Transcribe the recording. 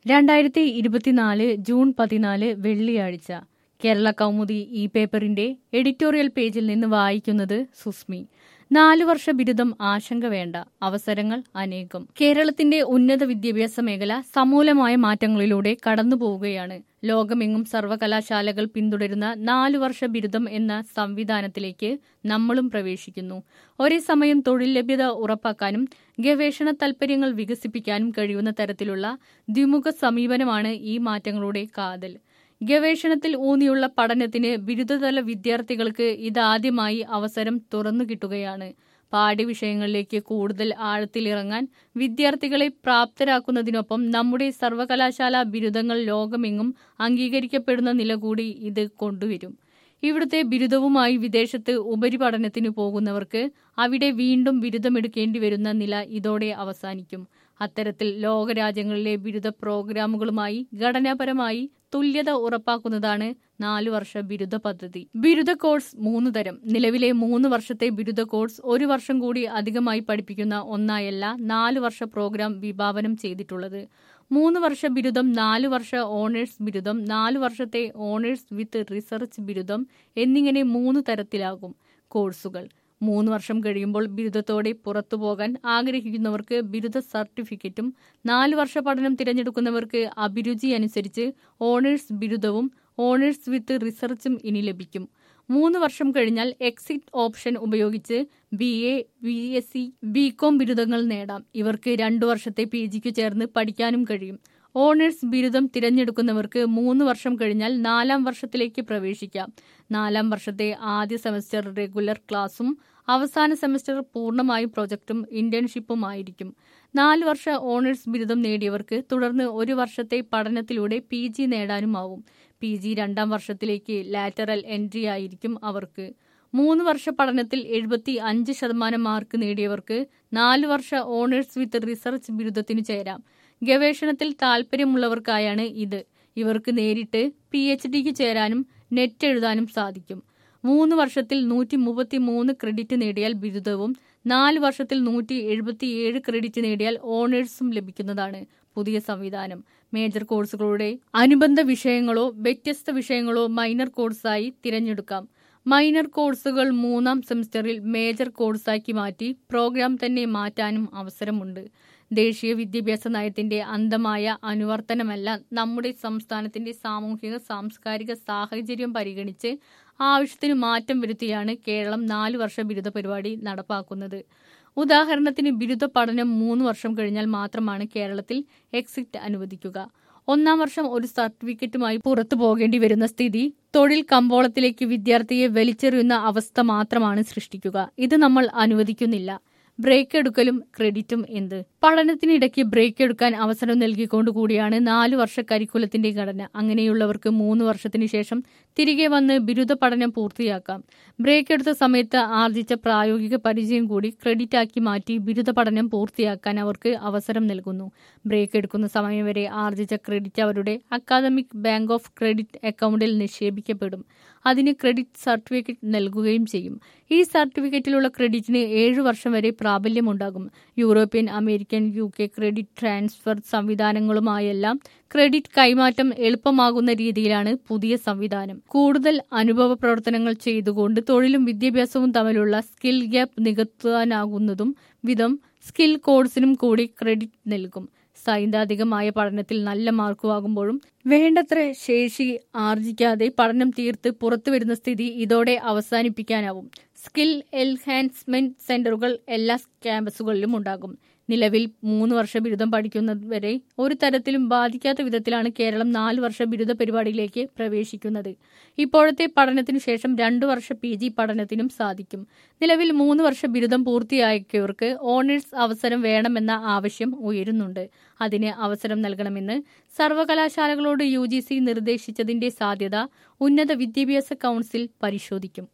രണ്ടായിരത്തി ഇരുപത്തിനാല് ജൂൺ പതിനാല് വെള്ളിയാഴ്ച കേരള കൗമുദി ഈ പേപ്പറിന്റെ എഡിറ്റോറിയൽ പേജിൽ നിന്ന് വായിക്കുന്നത് സുസ്മി നാലു വർഷ ബിരുദം ആശങ്ക വേണ്ട അവസരങ്ങൾ അനേകം കേരളത്തിന്റെ ഉന്നത വിദ്യാഭ്യാസ മേഖല സമൂലമായ മാറ്റങ്ങളിലൂടെ കടന്നുപോവുകയാണ് ലോകമെങ്ങും സർവകലാശാലകൾ പിന്തുടരുന്ന നാലു വർഷ ബിരുദം എന്ന സംവിധാനത്തിലേക്ക് നമ്മളും പ്രവേശിക്കുന്നു ഒരേ സമയം തൊഴിൽ ലഭ്യത ഉറപ്പാക്കാനും ഗവേഷണ താൽപര്യങ്ങൾ വികസിപ്പിക്കാനും കഴിയുന്ന തരത്തിലുള്ള ദ്വിമുഖ സമീപനമാണ് ഈ മാറ്റങ്ങളുടെ കാതൽ ഗവേഷണത്തിൽ ഊന്നിയുള്ള പഠനത്തിന് ബിരുദതല വിദ്യാർത്ഥികൾക്ക് ഇതാദ്യമായി അവസരം തുറന്നു കിട്ടുകയാണ് പാഠ്യവിഷയങ്ങളിലേക്ക് കൂടുതൽ ആഴത്തിലിറങ്ങാൻ വിദ്യാർത്ഥികളെ പ്രാപ്തരാക്കുന്നതിനൊപ്പം നമ്മുടെ സർവകലാശാല ബിരുദങ്ങൾ ലോകമെങ്ങും അംഗീകരിക്കപ്പെടുന്ന നില കൂടി ഇത് കൊണ്ടുവരും ഇവിടുത്തെ ബിരുദവുമായി വിദേശത്ത് ഉപരിപഠനത്തിന് പോകുന്നവർക്ക് അവിടെ വീണ്ടും ബിരുദമെടുക്കേണ്ടി വരുന്ന നില ഇതോടെ അവസാനിക്കും അത്തരത്തിൽ ലോകരാജ്യങ്ങളിലെ ബിരുദ പ്രോഗ്രാമുകളുമായി ഘടനാപരമായി തുല്യത ഉറപ്പാക്കുന്നതാണ് നാലു വർഷ ബിരുദ പദ്ധതി ബിരുദ കോഴ്സ് മൂന്ന് തരം നിലവിലെ മൂന്ന് വർഷത്തെ ബിരുദ കോഴ്സ് ഒരു വർഷം കൂടി അധികമായി പഠിപ്പിക്കുന്ന ഒന്നായല്ല നാല് വർഷ പ്രോഗ്രാം വിഭാവനം ചെയ്തിട്ടുള്ളത് മൂന്ന് വർഷ ബിരുദം നാല് വർഷ ഓണേഴ്സ് ബിരുദം നാല് വർഷത്തെ ഓണേഴ്സ് വിത്ത് റിസർച്ച് ബിരുദം എന്നിങ്ങനെ മൂന്ന് തരത്തിലാകും കോഴ്സുകൾ മൂന്ന് വർഷം കഴിയുമ്പോൾ ബിരുദത്തോടെ പുറത്തു പോകാൻ ആഗ്രഹിക്കുന്നവർക്ക് ബിരുദ സർട്ടിഫിക്കറ്റും നാല് വർഷ പഠനം തിരഞ്ഞെടുക്കുന്നവർക്ക് അഭിരുചി അനുസരിച്ച് ഓണേഴ്സ് ബിരുദവും ഓണേഴ്സ് വിത്ത് റിസർച്ചും ഇനി ലഭിക്കും മൂന്ന് വർഷം കഴിഞ്ഞാൽ എക്സിറ്റ് ഓപ്ഷൻ ഉപയോഗിച്ച് B A B S C B com ബിരുദങ്ങൾ നേടാം ഇവർക്ക് രണ്ടു വർഷത്തെ പി ജിക്ക് ചേർന്ന് പഠിക്കാനും കഴിയും ഓണേഴ്സ് ബിരുദം തിരഞ്ഞെടുക്കുന്നവർക്ക് മൂന്ന് വർഷം കഴിഞ്ഞാൽ നാലാം വർഷത്തിലേക്ക് പ്രവേശിക്കാം നാലാം വർഷത്തെ ആദ്യ സെമസ്റ്റർ റെഗുലർ ക്ലാസും അവസാന സെമസ്റ്റർ പൂർണ്ണമായും പ്രൊജക്ടും ഇന്റേൺഷിപ്പും ആയിരിക്കും നാല് വർഷ ഓണേഴ്സ് ബിരുദം നേടിയവർക്ക് തുടർന്ന് ഒരു വർഷത്തെ പഠനത്തിലൂടെ പി ജി നേടാനുമാവും പി ജി രണ്ടാം വർഷത്തിലേക്ക് ലാറ്ററൽ എൻട്രി ആയിരിക്കും അവർക്ക് മൂന്ന് വർഷ പഠനത്തിൽ എഴുപത്തി അഞ്ച് ശതമാനം മാർക്ക് നേടിയവർക്ക് നാല് വർഷ ഓണേഴ്സ് വിത്ത് റിസർച്ച് ബിരുദത്തിനു ചേരാം ഗവേഷണത്തിൽ താൽപ്പര്യമുള്ളവർക്കായാണ് ഇത് ഇവർക്ക് നേരിട്ട് പി എച്ച് ഡിക്ക് ചേരാനും നെറ്റ് എഴുതാനും സാധിക്കും മൂന്ന് വർഷത്തിൽ നൂറ്റി മുപ്പത്തി മൂന്ന് ക്രെഡിറ്റ് നേടിയാൽ ബിരുദവും നാല് വർഷത്തിൽ നൂറ്റി എഴുപത്തിയേഴ് ക്രെഡിറ്റ് നേടിയാൽ ഓണേഴ്സും ലഭിക്കുന്നതാണ് പുതിയ സംവിധാനം മേജർ കോഴ്സുകളുടെ അനുബന്ധ വിഷയങ്ങളോ വ്യത്യസ്ത വിഷയങ്ങളോ മൈനർ കോഴ്സായി തിരഞ്ഞെടുക്കാം മൈനർ കോഴ്സുകൾ മൂന്നാം സെമസ്റ്ററിൽ മേജർ കോഴ്സാക്കി മാറ്റി പ്രോഗ്രാം തന്നെ മാറ്റാനും അവസരമുണ്ട് ദേശീയ വിദ്യാഭ്യാസ നയത്തിന്റെ അന്തമായ അനുവർത്തനമല്ല നമ്മുടെ സംസ്ഥാനത്തിന്റെ സാമൂഹിക സാംസ്കാരിക സാഹചര്യം പരിഗണിച്ച് ആവശ്യത്തിന് മാറ്റം വരുത്തിയാണ് കേരളം നാല് വർഷ ബിരുദ പരിപാടി നടപ്പാക്കുന്നത് ഉദാഹരണത്തിന് ബിരുദ പഠനം മൂന്ന് വർഷം കഴിഞ്ഞാൽ മാത്രമാണ് കേരളത്തിൽ എക്സിറ്റ് അനുവദിക്കുക ഒന്നാം വർഷം ഒരു സർട്ടിഫിക്കറ്റുമായി പുറത്തു പോകേണ്ടി വരുന്ന സ്ഥിതി തൊഴിൽ കമ്പോളത്തിലേക്ക് വിദ്യാർത്ഥിയെ വലിച്ചെറിയുന്ന അവസ്ഥ മാത്രമാണ് സൃഷ്ടിക്കുക ഇത് നമ്മൾ അനുവദിക്കുന്നില്ല ബ്രേക്ക് എടുക്കലും ക്രെഡിറ്റും എന്ത് പഠനത്തിനിടയ്ക്ക് ബ്രേക്ക് എടുക്കാൻ അവസരം നൽകിക്കൊണ്ടുകൂടിയാണ് നാലു വർഷ കരിക്കുലത്തിന്റെ ഘടന അങ്ങനെയുള്ളവർക്ക് മൂന്ന് വർഷത്തിനു ശേഷം തിരികെ വന്ന് ബിരുദ പഠനം പൂർത്തിയാക്കാം ബ്രേക്ക് എടുത്ത സമയത്ത് ആർജിച്ച പ്രായോഗിക പരിചയം കൂടി ക്രെഡിറ്റ് ആക്കി മാറ്റി ബിരുദ പഠനം പൂർത്തിയാക്കാൻ അവർക്ക് അവസരം നൽകുന്നു ബ്രേക്ക് എടുക്കുന്ന സമയം വരെ ആർജിച്ച ക്രെഡിറ്റ് അവരുടെ അക്കാദമിക് ബാങ്ക് ഓഫ് ക്രെഡിറ്റ് അക്കൗണ്ടിൽ നിക്ഷേപിക്കപ്പെടും അതിന് ക്രെഡിറ്റ് സർട്ടിഫിക്കറ്റ് നൽകുകയും ചെയ്യും ഈ സർട്ടിഫിക്കറ്റിലുള്ള ക്രെഡിറ്റിന് ഏഴു വർഷം വരെ പ്രാബല്യമുണ്ടാകും European American U K credit transfer സംവിധാനങ്ങളുമായെല്ലാം ക്രെഡിറ്റ് കൈമാറ്റം എളുപ്പമാകുന്ന രീതിയിലാണ് പുതിയ സംവിധാനം കൂടുതൽ അനുഭവ പ്രവർത്തനങ്ങൾ ചെയ്തുകൊണ്ട് തൊഴിലും വിദ്യാഭ്യാസവും തമ്മിലുള്ള സ്കിൽ ഗ്യാപ്പ് നികത്താനാകുന്നതും വിധം സ്കിൽ കോഴ്സിനും കൂടി ക്രെഡിറ്റ് നൽകും സൈദ്ധാന്തികമായ പഠനത്തിൽ നല്ല മാർക്ക് വാങ്ങുമ്പോഴും വേണ്ടത്ര ശേഷി ആർജിക്കാതെ പഠനം തീർത്ത് പുറത്തുവരുന്ന സ്ഥിതി ഇതോടെ അവസാനിപ്പിക്കാനാവും സ്കിൽ എൻഹാൻസ്മെന്റ് സെന്ററുകൾ എല്ലാ ക്യാമ്പസുകളിലും ഉണ്ടാകും നിലവിൽ മൂന്ന് വർഷ ബിരുദം പഠിക്കുന്നവരെ ഒരു തരത്തിലും ബാധിക്കാത്ത വിധത്തിലാണ് കേരളം നാല് വർഷ ബിരുദ പരിപാടിയിലേക്ക് പ്രവേശിക്കുന്നത് ഇപ്പോഴത്തെ പഠനത്തിനു ശേഷം രണ്ടു വർഷ പി ജി പഠനത്തിനും സാധിക്കും നിലവിൽ മൂന്ന് വർഷ ബിരുദം പൂർത്തിയാക്കിയവർക്ക് ഓണേഴ്സ് അവസരം വേണമെന്ന ആവശ്യം ഉയരുന്നുണ്ട് അതിന് അവസരം നൽകണമെന്ന് സർവകലാശാലകളോട് യു നിർദ്ദേശിച്ചതിന്റെ സാധ്യത ഉന്നത വിദ്യാഭ്യാസ കൌൺസിൽ പരിശോധിക്കും